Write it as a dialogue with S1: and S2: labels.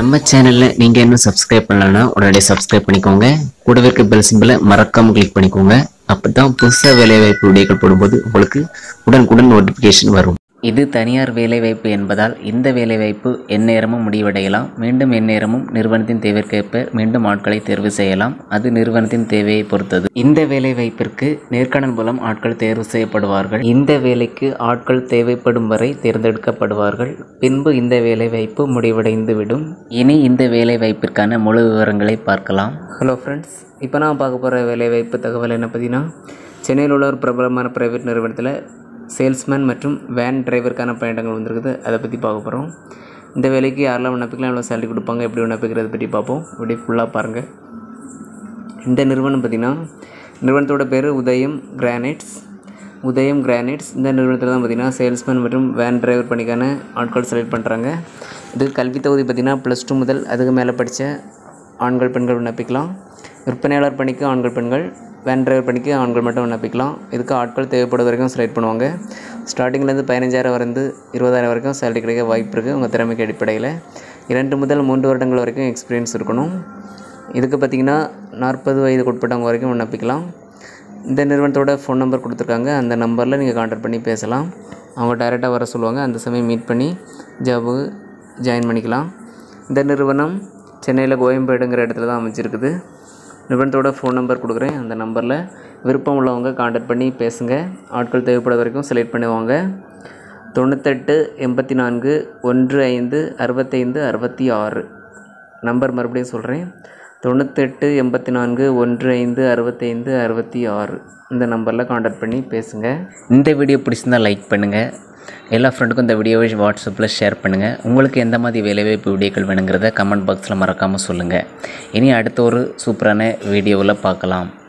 S1: நம்ம சேனலில் நீங்கள் இன்னும் சப்ஸ்கிரைப் பண்ணலன்னா உடனடியாக சப்ஸ்கிரைப் பண்ணிக்கோங்க கூடவே இருக்க பெல் சிம்பிளை மறக்காமல் கிளிக் பண்ணிக்கோங்க அப்போ தான் புதுசாக வேலைவாய்ப்பு வீடியோக்கள் போடும்போது உங்களுக்கு உடனுக்குடன் நோட்டிஃபிகேஷன் வரும் இது தனியார் வேலைவாய்ப்பு என்பதால் இந்த வேலைவாய்ப்பு எந்நேரமும் முடிவடையலாம் மீண்டும் எந்நேரமும் நிறுவனத்தின் தேவைக்கேற்ப மீண்டும் ஆட்களை தேர்வு செய்யலாம் அது நிறுவனத்தின் தேவையை பொறுத்தது இந்த வேலைவாய்ப்பிற்கு நேர்காணல் மூலம் ஆட்கள் தேர்வு செய்யப்படுவார்கள் இந்த வேலைக்கு ஆட்கள் தேவைப்படும் வரை தேர்ந்தெடுக்கப்படுவார்கள் பின்பு இந்த வேலைவாய்ப்பு முடிவடைந்து விடும் இனி இந்த வேலைவாய்ப்பிற்கான முழு விவரங்களை பார்க்கலாம்
S2: ஹலோ ஃப்ரெண்ட்ஸ் இப்போ நான் பார்க்க போகிற வேலைவாய்ப்பு தகவல் என்ன பார்த்தீங்கன்னா சென்னையில் உள்ள ஒரு பிரபலமான ப்ரைவேட் நிறுவனத்தில் சேல்ஸ்மேன் மற்றும் வேன் டிரைவருக்கான பணியிடங்கள் வந்திருக்குது அதை பற்றி பார்க்க போகிறோம் இந்த வேலைக்கு யாரெல்லாம் விண்ணப்பிக்கலாம் எவ்வளோ சேலரி கொடுப்பாங்க எப்படி விண்ணப்பிக்கிறத பற்றி பார்ப்போம் இப்படி ஃபுல்லாக பாருங்கள் இந்த நிறுவனம் பார்த்திங்கன்னா நிறுவனத்தோட பேர் உதயம் கிரானைட்ஸ் உதயம் கிரானைட்ஸ் இந்த நிறுவனத்தில் தான் பார்த்திங்கன்னா சேல்ஸ்மேன் மற்றும் வேன் டிரைவர் பணிக்கான ஆட்கள் செலக்ட் பண்ணுறாங்க இது கல்வி தொகுதி பார்த்திங்கன்னா ப்ளஸ் டூ முதல் அதுக்கு மேலே படித்த ஆண்கள் பெண்கள் விண்ணப்பிக்கலாம் விற்பனையாளர் பணிக்கு ஆண்கள் பெண்கள் வேன் டிரைவர் பணிக்கு ஆண்கள் மட்டும் விண்ணப்பிக்கலாம் இதுக்கு ஆட்கள் தேவைப்படுற வரைக்கும் செலக்ட் பண்ணுவாங்க ஸ்டார்டிங்லேருந்து பதினஞ்சாயிரம் வரைந்து இருபதாயிரம் வரைக்கும் சேலரி கிடைக்க வாய்ப்பு இருக்குது உங்கள் திறமைக்கு அடிப்படையில் இரண்டு முதல் மூன்று வருடங்கள் வரைக்கும் எக்ஸ்பீரியன்ஸ் இருக்கணும் இதுக்கு பார்த்திங்கன்னா நாற்பது வயதுக்கு உட்பட்டவங்க வரைக்கும் விண்ணப்பிக்கலாம் இந்த நிறுவனத்தோட ஃபோன் நம்பர் கொடுத்துருக்காங்க அந்த நம்பரில் நீங்கள் கான்டாக்ட் பண்ணி பேசலாம் அவங்க டைரெக்டாக வர சொல்லுவாங்க அந்த சமயம் மீட் பண்ணி ஜாபு ஜாயின் பண்ணிக்கலாம் இந்த நிறுவனம் சென்னையில் கோயம்பேடுங்கிற இடத்துல தான் அமைச்சிருக்குது நிறுவனத்தோட ஃபோன் நம்பர் கொடுக்குறேன் அந்த நம்பரில் விருப்பம் உள்ளவங்க கான்டாக்ட் பண்ணி பேசுங்க ஆட்கள் தேவைப்பட வரைக்கும் செலக்ட் பண்ணுவாங்க தொண்ணூத்தெட்டு எண்பத்தி நான்கு ஒன்று ஐந்து அறுபத்தைந்து அறுபத்தி ஆறு நம்பர் மறுபடியும் சொல்கிறேன் தொண்ணூத்தெட்டு எண்பத்தி நான்கு ஒன்று ஐந்து அறுபத்தைந்து அறுபத்தி ஆறு இந்த நம்பரில் கான்டாக்ட் பண்ணி பேசுங்க
S1: இந்த வீடியோ பிடிச்சிருந்தால் லைக் பண்ணுங்கள் எல்லா ஃப்ரெண்டுக்கும் இந்த வீடியோவை வாட்ஸ்அப்பில் ஷேர் பண்ணுங்கள் உங்களுக்கு எந்த மாதிரி வேலைவாய்ப்பு வீடியோக்கள் வேணுங்கிறத கமெண்ட் பாக்ஸில் மறக்காமல் சொல்லுங்கள் இனி அடுத்த ஒரு சூப்பரான வீடியோவில் பார்க்கலாம்